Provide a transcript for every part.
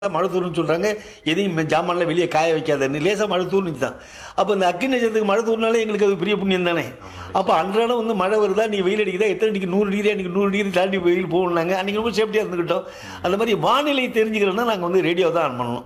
மழை தூர்னு சொல்றாங்க எதையும் ஜாமான்லாம் வெளியே காய வைக்காதன்னு லேசா மழை தூர்னுச்சு தான் அப்போ இந்த அக்கினி நட்சத்திரத்துக்கு மழை தூர்னாலே எங்களுக்கு அது பெரிய புண்ணியம் தானே அப்போ அன்றாடம் வந்து மழை வருதா நீ வெயில் அடிக்குதா எத்தனை டிகிரி நூறு டிகிரி அன்றைக்கி நூறு டிகிரி தாண்டி வெயில் போகணுனாங்க அன்றைக்கி ரொம்ப சேஃப்டியாக இருந்துக்கிட்டோம் அந்த மாதிரி வானிலை தெரிஞ்சுக்கிறோன்னா நாங்கள் வந்து ரேடியோ தான் ஆன் பண்ணணும்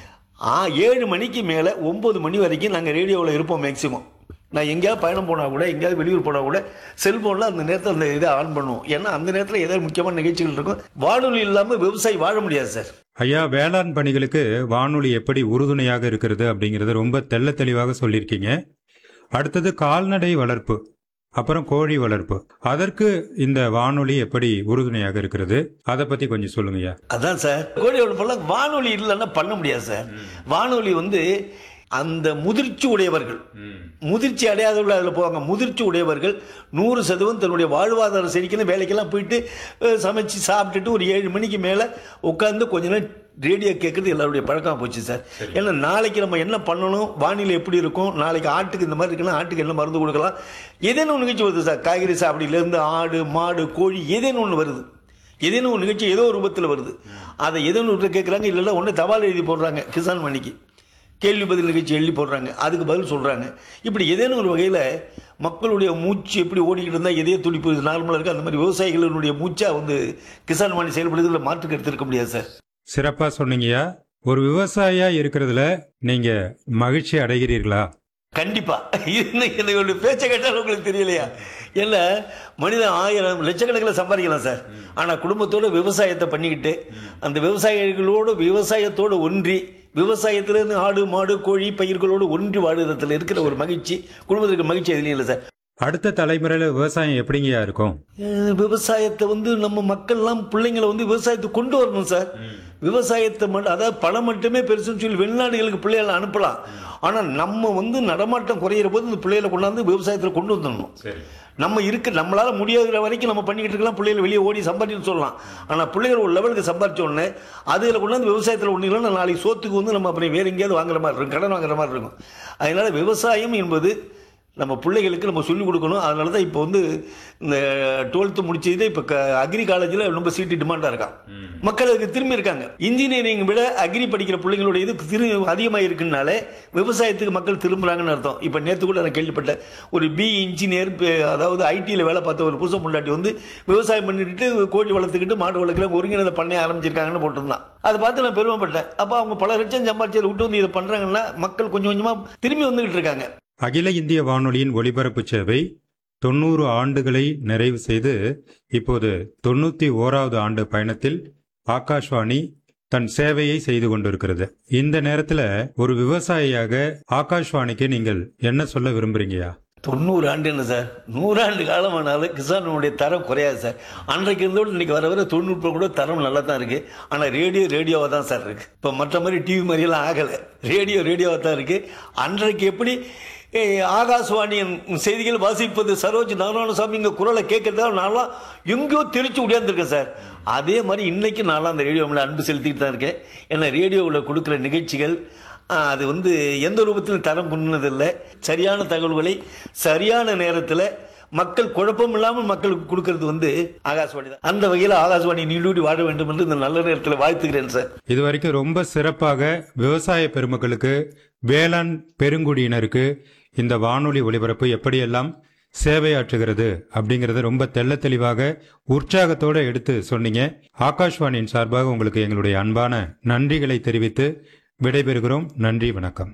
ஆ ஏழு மணிக்கு மேலே ஒம்பது மணி வரைக்கும் நாங்கள் ரேடியோவில் இருப்போம் மேக்ஸிமம் நான் எங்கேயாவது பயணம் போனால் கூட எங்கேயாவது வெளியூர் போனால் கூட செல்ஃபோனில் அந்த நேரத்தில் அந்த இதை ஆன் பண்ணுவோம் ஏன்னா அந்த நேரத்தில் ஏதாவது முக்கியமான நிகழ்ச்சிகள் இருக்கும் வானொலி இல்லாமல் விவசாயி வாழ முடியாது சார் ஐயா வேளாண் பணிகளுக்கு வானொலி எப்படி உறுதுணையாக இருக்கிறது அப்படிங்கறது ரொம்ப தெள்ள தெளிவாக சொல்லியிருக்கீங்க அடுத்தது கால்நடை வளர்ப்பு அப்புறம் கோழி வளர்ப்பு அதற்கு இந்த வானொலி எப்படி உறுதுணையாக இருக்கிறது அதை பத்தி கொஞ்சம் சொல்லுங்கய்யா அதான் சார் கோழி வளர்ப்பெல்லாம் வானொலி இல்லைன்னா பண்ண முடியாது சார் வானொலி வந்து அந்த முதிர்ச்சி உடையவர்கள் முதிர்ச்சி அடையாதவர்கள் அதில் போவாங்க முதிர்ச்சி உடையவர்கள் நூறு சதவீதம் தன்னுடைய வாழ்வாதாரம் செடிக்கணும் வேலைக்கெல்லாம் போயிட்டு அஹ், சமைச்சு சாப்பிட்டுட்டு ஒரு ஏழு மணிக்கு மேலே உட்காந்து கொஞ்ச நேரம் ரேடியோ கேட்குறது எல்லாருடைய பழக்கமாக போச்சு சார் ஏன்னா நாளைக்கு நம்ம என்ன பண்ணணும் வானிலை எப்படி இருக்கும் நாளைக்கு ஆட்டுக்கு இந்த மாதிரி இருக்குன்னா ஆட்டுக்கு என்ன மருந்து கொடுக்கலாம் ஏதேனும் ஒரு நிகழ்ச்சி வருது சார் காய்கறி சாப்பிடிலேருந்து ஆடு மாடு கோழி ஏதேனும் ஒன்று வருது ஏதேனும் ஒரு நிகழ்ச்சி ஏதோ ஒரு ரூபத்தில் வருது அதை ஏதேனும் ஒன்று கேட்குறாங்க இல்லைன்னா ஒன்று தபால் எழுதி போடுறாங்க கிசான் மணிக்கு கேள்வி பதில் நிகழ்ச்சி எழுதி போடுறாங்க அதுக்கு பதில் சொல்கிறாங்க இப்படி ஏதேனும் ஒரு வகையில் மக்களுடைய மூச்சு எப்படி ஓடிக்கிட்டு இருந்தால் எதே துடிப்பு நார்மலாக இருக்குது அந்த மாதிரி விவசாயிகளுடைய மூச்சாக வந்து கிசான் மணி செயல்படுறதுல மாற்றுக்கு எடுத்திருக்க முடியாது சார் சிறப்பா சொன்னீங்கய்யா ஒரு விவசாயியா இருக்கிறதுல நீங்க மகிழ்ச்சி அடைகிறீர்களா கண்டிப்பா இன்னைக்கு என்னுடைய பேச்சை கேட்டால் உங்களுக்கு தெரியலையா இல்ல மனிதன் ஆயிரம் லட்சக்கணக்கில் சம்பாதிக்கலாம் சார் ஆனா குடும்பத்தோட விவசாயத்தை பண்ணிக்கிட்டு அந்த விவசாயிகளோடு விவசாயத்தோடு ஒன்றி விவசாயத்திலிருந்து ஆடு மாடு கோழி பயிர்களோடு ஒன்றி வாழுறதுல இருக்கிற ஒரு மகிழ்ச்சி குடும்பத்துக்கு மகிழ்ச்சி எதுலையும் இல்லை சார் அடுத்த தலைமுறையில விவசாயம் எப்படிங்கய்யா இருக்கும் அஹ் விவசாயத்தை வந்து நம்ம மக்கள்லாம் பிள்ளைங்களை வந்து விவசாயத்தை கொண்டு வரணும் சார் விவசாயத்தை மட்டும் அதாவது பணம் மட்டுமே பெருசுன்னு சொல்லி வெளிநாடுகளுக்கு பிள்ளைகளை அனுப்பலாம் ஆனால் நம்ம வந்து நடமாட்டம் குறையிற போது இந்த பிள்ளைகளை கொண்டாந்து விவசாயத்தில் கொண்டு வந்துடணும் நம்ம இருக்க நம்மளால முடியாத வரைக்கும் நம்ம பண்ணிக்கிட்டு இருக்கலாம் பிள்ளைகள் வெளியே ஓடி சம்பாதிச்சு சொல்லலாம் ஆனால் பிள்ளைகள் ஒரு லெவலுக்கு சம்பாதிச்ச உடனே அதில் கொண்டாந்து விவசாயத்தில் ஒன்று இல்லைன்னா நாளைக்கு சோத்துக்கு வந்து நம்ம அப்புறம் வேற எங்கேயாவது வாங்குற மாதிரி இருக்கும் கடன் வாங்குற மாதிரி இருக்கும் அதனால விவசாயம் என்பது நம்ம பிள்ளைகளுக்கு நம்ம சொல்லிக் கொடுக்கணும் அதனால தான் இப்போ வந்து இந்த டுவெல்த்து முடிச்சதே இப்போ க அக்ரி காலேஜில் ரொம்ப சீட்டு டிமாண்டாக இருக்கான் மக்கள் அதுக்கு திரும்பி இருக்காங்க இன்ஜினியரிங் விட அக்ரி படிக்கிற பிள்ளைங்களோட இது திரு அதிகமாக இருக்குனாலே விவசாயத்துக்கு மக்கள் திரும்புகிறாங்கன்னு அர்த்தம் இப்போ நேற்று கூட நான் கேள்விப்பட்டேன் ஒரு பி இன்ஜினியர் அதாவது ஐடியில் வேலை பார்த்த ஒரு புதுசு முன்னாடி வந்து விவசாயம் பண்ணிட்டு கோழி வளர்த்துக்கிட்டு மாடு வளர்க்கல ஒருங்கிணைந்த பண்ணை ஆரம்பிச்சிருக்காங்கன்னு போட்டிருந்தான் அதை பார்த்து நான் பெருமைப்பட்டேன் அப்போ அவங்க பல லட்சம் சம்பாதிச்சதை விட்டு வந்து இதை பண்ணுறாங்கன்னா மக்கள் கொஞ்சம் கொஞ்சமாக திரும்பி வந்துகிட்டு இருக்காங்க அகில இந்திய வானொலியின் ஒலிபரப்பு சேவை தொண்ணூறு ஆண்டுகளை நிறைவு செய்து இப்போது தொண்ணூத்தி ஓராவது ஆண்டு பயணத்தில் ஆகாஷ்வாணி தன் சேவையை செய்து கொண்டிருக்கிறது இந்த நேரத்துல ஒரு விவசாயியாக ஆகாஷ்வாணிக்கு நீங்கள் என்ன சொல்ல விரும்புறீங்கயா தொண்ணூறு ஆண்டு என்ன சார் நூறாண்டு காலமானாலும் கிசானுடைய தரம் குறையாது சார் அன்றைக்கு இருந்தோடு இன்னைக்கு வர வர தொண்ணூறு கூட தரம் நல்லா தான் இருக்கு ஆனால் ரேடியோ ரேடியோவாக தான் சார் இருக்கு இப்போ மற்ற மாதிரி டிவி மாதிரியெல்லாம் ஆகலை ரேடியோ ரேடியோவாக தான் இருக்கு அன்றைக்கு எப்படி ஏய், ஆகாசவாணியின் செய்திகள் வாசிப்பது சரோஜ் நாராயணசாமிங்க குரலை கேட்கறதால நான்லாம் எங்கேயோ தெரிச்சு உடையாந்துருக்கேன் சார் அதே மாதிரி இன்னைக்கு நான்லாம் அந்த ரேடியோ மேலே அன்பு செலுத்திட்டு தான் இருக்கேன் ஏன்னா ரேடியோவில் கொடுக்குற நிகழ்ச்சிகள் ஆ, அது வந்து எந்த ரூபத்திலும் தரம் குன்னதில்லை சரியான தகவல்களை சரியான நேரத்தில் மக்கள் குழப்பம் இல்லாமல் மக்களுக்கு கொடுக்கறது வந்து ஆகாசவாணி தான் அந்த வகையில் ஆகாசவாணி நீடூடி வாழ வேண்டும் என்று இந்த நல்ல நேரத்தில் வாழ்த்துகிறேன் சார் இது வரைக்கும் ரொம்ப சிறப்பாக விவசாய பெருமக்களுக்கு வேளாண் பெருங்குடியினருக்கு இந்த வானொலி ஒலிபரப்பு எப்படியெல்லாம் சேவையாற்றுகிறது அப்படிங்கறத ரொம்ப தெள்ள தெளிவாக உற்சாகத்தோட எடுத்து சொன்னீங்க ஆகாஷ்வாணியின் சார்பாக உங்களுக்கு எங்களுடைய அன்பான நன்றிகளை தெரிவித்து விடைபெறுகிறோம் நன்றி வணக்கம்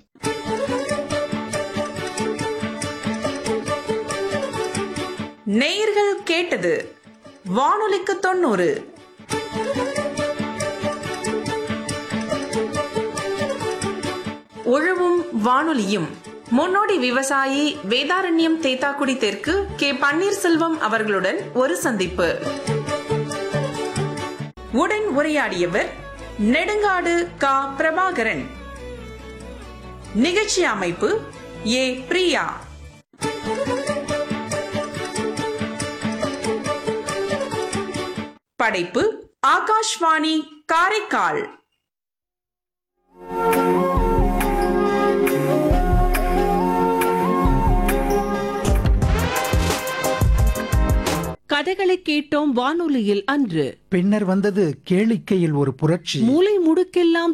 நேயர்கள் கேட்டது வானொலிக்கு தொண்ணூறு உழவும் வானொலியும் முன்னோடி விவசாயி வேதாரண்யம் தேத்தாக்குடி தெற்கு கே பன்னீர்செல்வம் அவர்களுடன் ஒரு சந்திப்பு உடன் உரையாடியவர் நெடுங்காடு கா பிரபாகரன் நிகழ்ச்சி அமைப்பு ஏ பிரியா படைப்பு ஆகாஷ்வாணி காரைக்கால் கதைகளை கேட்டோம் வானொலியில் அன்று பின்னர் வந்தது கேளிக்கையில் ஒரு புரட்சி மூலை முடுக்கெல்லாம்